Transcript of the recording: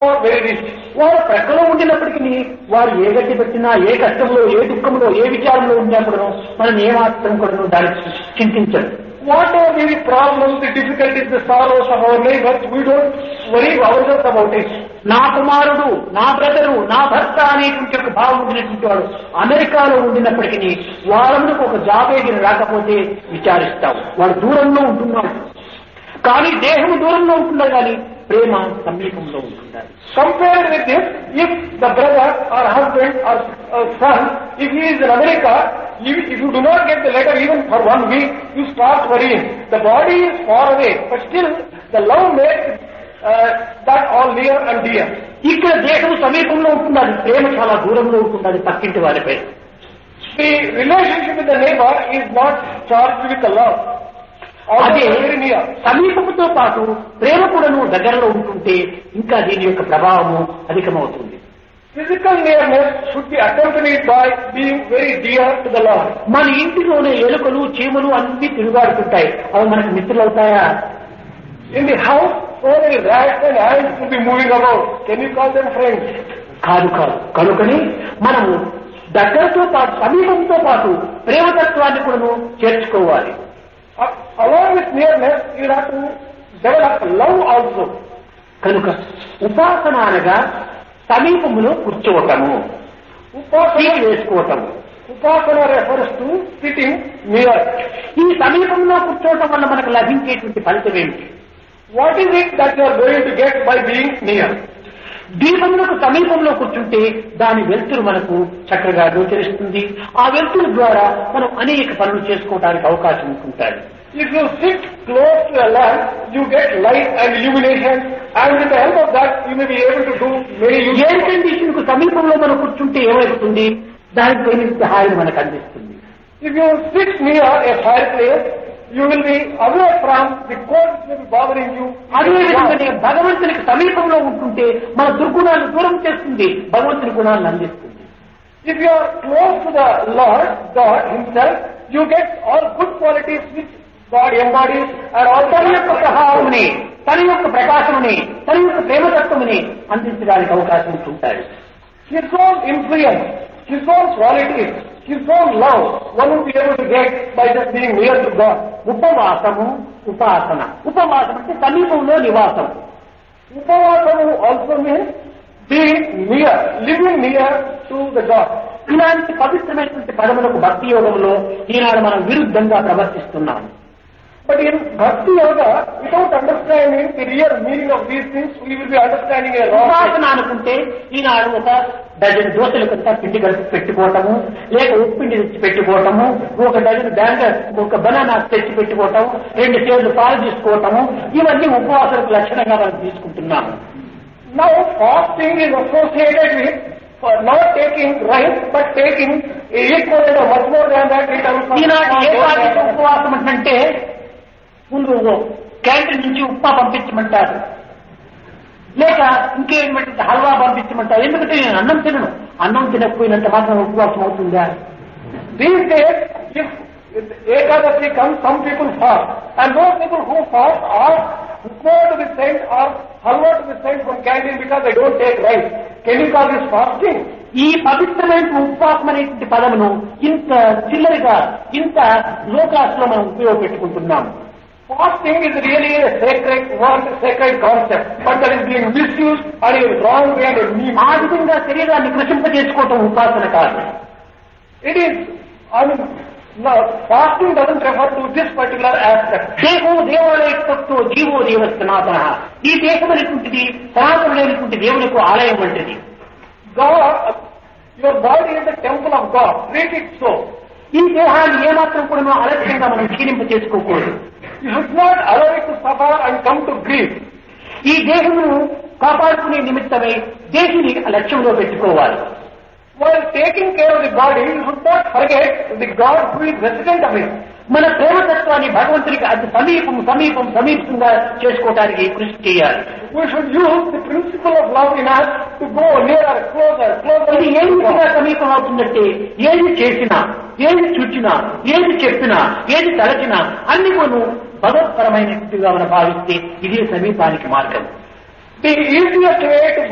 very rich. వారు ప్రక్కలో ఉండినప్పటికీ వారు ఏ గట్టి పెట్టినా ఏ కష్టంలో ఏ దుఃఖంలో ఏ విచారంలో ఉన్నప్పుడు మనం ఏమాత్రం కూడా దాన్ని చింతించరు Whatever be the problems, the difficulties, the sorrows of our neighbors, we don't worry ourselves about it. నా కుమారుడు నా బ్రదరు నా భర్త అనేటువంటి ఒక భావం ఉండినటువంటి వాడు అమెరికాలో ఉండినప్పటికీ వాళ్ళకు ఒక జాబ్ ఏగిన రాకపోతే విచారిస్తావు వాడు దూరంలో ఉంటున్నాడు కానీ దేహం దూరంలో ఉంటున్నాడు కానీ ప్రేమ సమీపంలో ఉంటున్నాడు Compared with this, if the brother or husband or uh, son, if he is in America, if, if you do not get the letter even for one week, you start worrying. The body is far away, but still the love makes uh, that all near and dear. ఇక్కడ దేహం సమీపంలో ఉంటున్నది ప్రేమ చాలా దూరంలో ఉంటున్నది పక్కింటి వారిపై The relationship with the neighbor is not charged with the love. అదే Also very near. సమీపంతో పాటు ప్రేమ కూడాను దగ్గరలో ఉంటుంటే ఇంకా దీని యొక్క ప్రభావము అధికమవుతుంది Physical nearness should be accompanied by being very dear to the Lord. మన ఇంటిలోనే ఎలుకలు చీమలు అన్ని తిరుగాడుతుంటాయి అవి మనకు మిత్రులు అవుతాయా In the house, so many rats and ants will be moving about. Can you call them friends? కాదు కాదు కనుకని మనము దగ్గరతో పాటు సమీపంతో పాటు ప్రేమతత్వాన్ని కూడాను చేర్చుకోవాలి Uh, along with nearness, you have to develop love also. కనుక ఉపాసన అనగా సమీపములో కూర్చోవటము సీటు Upasana, వేసుకోవటము upasana refers to sitting near. ఈ సమీపంలో కూర్చోవటం వల్ల మనకు లభించేటువంటి ఫలితం ఏమిటి What is it that you are going to get by being near? దీపములకు సమీపంలో కూర్చుంటే దాని వెలుతురు మనకు చక్కగా గోచరిస్తుంది ఆ వెలుతురు ద్వారా మనం అనేక పనులు చేసుకోవడానికి అవకాశం ఉంటుంటాయి If you sit close to a lamp, you get light and illumination, and with the help of that, you may be able to do many useful air condition కు సమీపంలో మనం కూర్చుంటే ఏమవుతుంది దానికి తగినంత హాయిని మనకు అందిస్తుంది If you sit near a fireplace, you will be away from the cold which may be bothering you. అదే విధంగానే భగవంతునికి సమీపంలో ఉంటుంటే మన దుర్గుణాలను దూరం చేస్తుంది భగవంతుని గుణాలను అందిస్తుంది If you are close to the Lord, God Himself, you get all good qualities which God embodies and all తన యొక్క ప్రభావముని తన యొక్క ప్రకాశముని తన యొక్క ప్రేమతత్వముని అందించడానికి అవకాశం ఉంటుంటాడు His own influence, His own qualities, His own love, one will be able to get by just being near to God. ఉపవాసము ఉపాసన ఉపవాసం అంటే సమీపంలో నివాసం Upavasamu also means being near, living near to the God. ఇలాంటి పవిత్రమైనటువంటి పదములకు భక్తి యోగంలో ఈనాడు మనం విరుద్ధంగా ప్రవర్తిస్తున్నాం But in Bhakti Yoga, without understanding the real meaning of these things, we will be understanding a wrong thing. ఉపాసన అనుకుంటే ఈనాడు ఒక డజన్ దోశలు కొంత పిండి కలిపి పెట్టుకోవటము లేక ఉప్పిండి తెచ్చి పెట్టుకోవటము ఒక డజన్ బ్యాంగ ఒక బనానా తెచ్చి పెట్టుకోవటము రెండు సేర్లు పాలు తీసుకోవటము ఇవన్నీ ఉపవాసాలకు లక్షణంగా మనం తీసుకుంటున్నాము Now fasting is associated with for not taking rice but taking equal or much more than that in terms of ఈనాటి ఏ పాటికి ఉపవాసం అంటే ముందు క్యాంటీన్ నుంచి ఉప్మా పంపించమంటారు లేక ఇంకేమంటే హల్వా పంపించమంటారు ఎందుకంటే నేను అన్నం తినను అన్నం తినకపోయినంత మాత్రం ఉపవాసం అవుతుందా These days, if Ekadasi comes, some people fast. And those people who fast are upma to be sent or halwa to be sent from canteen because they don't take rice. Can you call this fasting? ఈ పవిత్రమైన ఉపవాసం అనేటువంటి పదమును ఇంత చిల్లరగా ఇంత లోకాసులో మనం ఉపయోగపెట్టుకుంటున్నాము Fasting is really a sacred word, sacred concept, but that is being misused and in wrong way and in mean. ఆ విధంగా శరీరాన్ని కృషింపజేసుకోవటం ఉపాసన కాదు It is, I mean, no, fasting doesn't refer to this particular aspect. దేహో దేవాలయ కొట్టు GO దేవ సనాతన ఈ దేశం అనేటువంటిది సనాతనుడైనటువంటి దేవునికి ఆలయం వంటిది God, your body is the temple of God. Treat it so. ఈ దేహాన్ని ఏమాత్రం కూడా అలక్ష్యంగా మనం క్షీణింప చేసుకోకూడదు You should not allow it to suffer and come to grief. ఈ దేహమును కాపాడుకునే నిమిత్తమై దేశిని లక్ష్యంలో పెట్టుకోవాలి While taking care of the body, you should not forget the God who is resident of it. మన ప్రేమతత్వాన్ని భగవంతునికి అతి సమీపం సమీపం సమీపంగా చేసుకోవడానికి కృషి చేయాలి We should use the principle of love in us to go nearer, closer, closer. ఇది ఏ విధంగా సమీపం అవుతుందంటే ఏది చేసినా ఏది చూచినా ఏది చెప్పినా ఏది తలచినా అన్ని కొను భగవత్పరమైనట్టుగా మనం భావిస్తే ఇదే సమీపానికి మార్గం The easiest way to